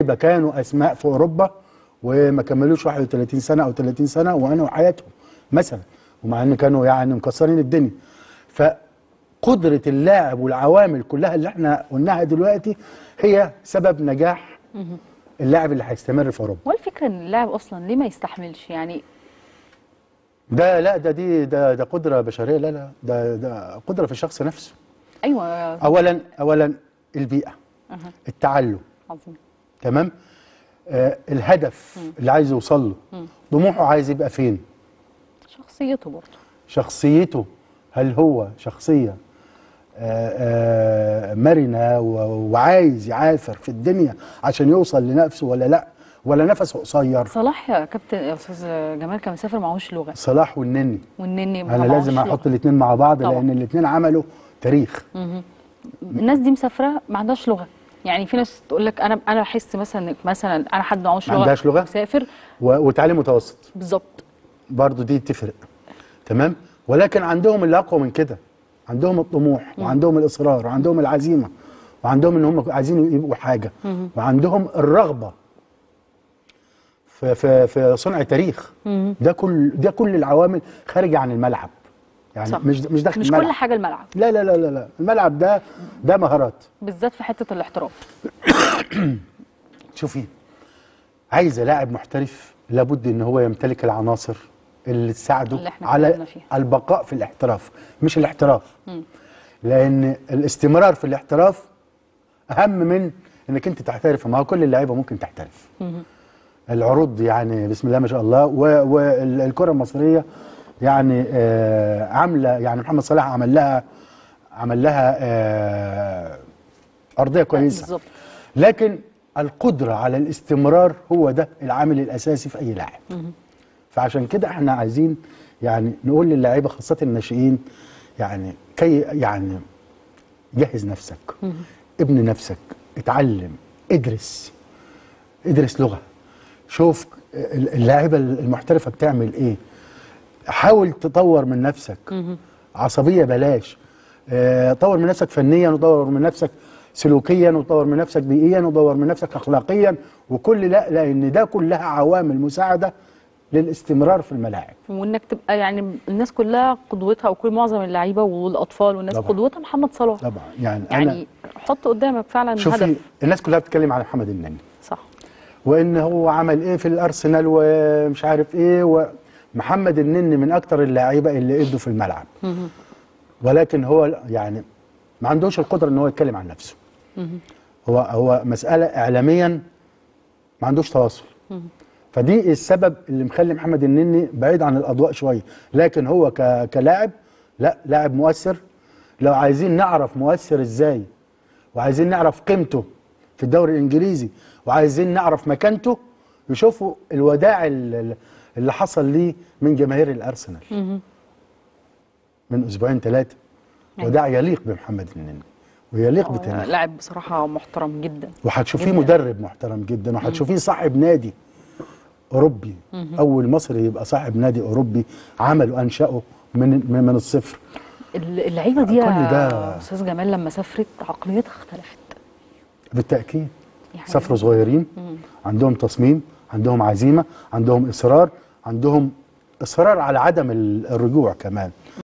لعيبه كانوا اسماء في اوروبا وما كملوش 31 سنه او 30 سنه وانهوا حياتهم مثلا ومع ان كانوا يعني مكسرين الدنيا فقدره اللاعب والعوامل كلها اللي احنا قلناها دلوقتي هي سبب نجاح اللاعب اللي هيستمر في اوروبا والفكره ان اللاعب اصلا ليه ما يستحملش يعني ده لا ده دي ده ده قدره بشريه لا لا ده ده قدره في الشخص نفسه ايوه اولا اولا البيئه أها. التعلم عظيم تمام آه الهدف اللي عايز يوصل له طموحه عايز يبقى فين شخصيته برضه شخصيته هل هو شخصيه آه آه مرنه و- وعايز يعافر في الدنيا عشان يوصل لنفسه ولا لا ولا نفسه قصير صلاح يا كابتن يا استاذ جمال كان مسافر معهوش لغه صلاح والنني والنني ما انا معهوش لازم لغة. احط الاثنين مع بعض طبعا. لان الاثنين عملوا تاريخ الناس دي مسافره ما عندهاش لغه يعني في ناس تقول لك انا انا احس مثلا إنك مثلا انا حد معهوش ما لغه عندهاش لغة؟ مسافر و- وتعليم متوسط بالظبط برضو دي تفرق تمام ولكن عندهم اللي اقوى من كده عندهم الطموح وعندهم الاصرار وعندهم العزيمه وعندهم ان هم عايزين يبقوا حاجه وعندهم الرغبه في في في صنع تاريخ ده كل ده كل العوامل خارجه عن الملعب يعني صح. مش مش داخل مش الملعب كل حاجه الملعب لا لا لا لا لا الملعب ده ده مهارات بالذات في حته الاحتراف شوفي عايزه لاعب محترف لابد ان هو يمتلك العناصر اللي تساعده اللي احنا على اتكلمنا فيها. البقاء في الاحتراف مش الاحتراف لان الاستمرار في الاحتراف اهم من انك انت تحترف ما هو كل اللعيبه ممكن تحترف العروض يعني بسم الله ما شاء الله والكره المصريه يعني آه عامله يعني محمد صلاح عمل لها عمل لها آه ارضيه كويسه بالظبط لكن القدرة على الاستمرار هو ده العامل الأساسي في أي لاعب فعشان كده احنا عايزين يعني نقول للاعيبة خاصة الناشئين يعني كي يعني جهز نفسك ابني نفسك اتعلم ادرس ادرس لغة شوف اللاعيبة المحترفة بتعمل ايه حاول تطور من نفسك عصبية بلاش آه، طور من نفسك فنيا وطور من نفسك سلوكيا وطور من نفسك بيئيا وطور من نفسك اخلاقيا وكل لا لان ده كلها عوامل مساعده للاستمرار في الملاعب وانك تبقى يعني الناس كلها قدوتها وكل معظم اللعيبه والاطفال والناس طبعا. قدوتها محمد صلاح طبعا يعني, انا يعني حط قدامك فعلا شوفي هدف الناس كلها بتتكلم عن محمد النني صح وان هو عمل ايه في الارسنال ومش عارف ايه ومحمد النني من اكتر اللعيبه اللي ادوا في الملعب ولكن هو يعني ما عندوش القدره ان هو يتكلم عن نفسه هو هو مساله اعلاميا ما عندوش تواصل فدي السبب اللي مخلي محمد النني بعيد عن الاضواء شويه لكن هو ك- كلاعب لا لاعب مؤثر لو عايزين نعرف مؤثر ازاي وعايزين نعرف قيمته في الدوري الانجليزي وعايزين نعرف مكانته يشوفوا الوداع ال- اللي حصل ليه من جماهير الارسنال من اسبوعين ثلاثه أيوة. وداع يليق بمحمد النني ويليق آه، بتاريخه لاعب بصراحه محترم جدا وهتشوفيه جداً. مدرب محترم جدا وهتشوفيه صاحب نادي اوروبي اول مصري يبقى صاحب نادي اوروبي عمله انشاه من من من الصفر ال- اللعيبه دي كل يا ده- استاذ جمال لما سافرت عقليتها اختلفت بالتاكيد يعني سافروا صغيرين عندهم تصميم عندهم عزيمه عندهم اصرار عندهم اصرار على عدم ال- الرجوع كمان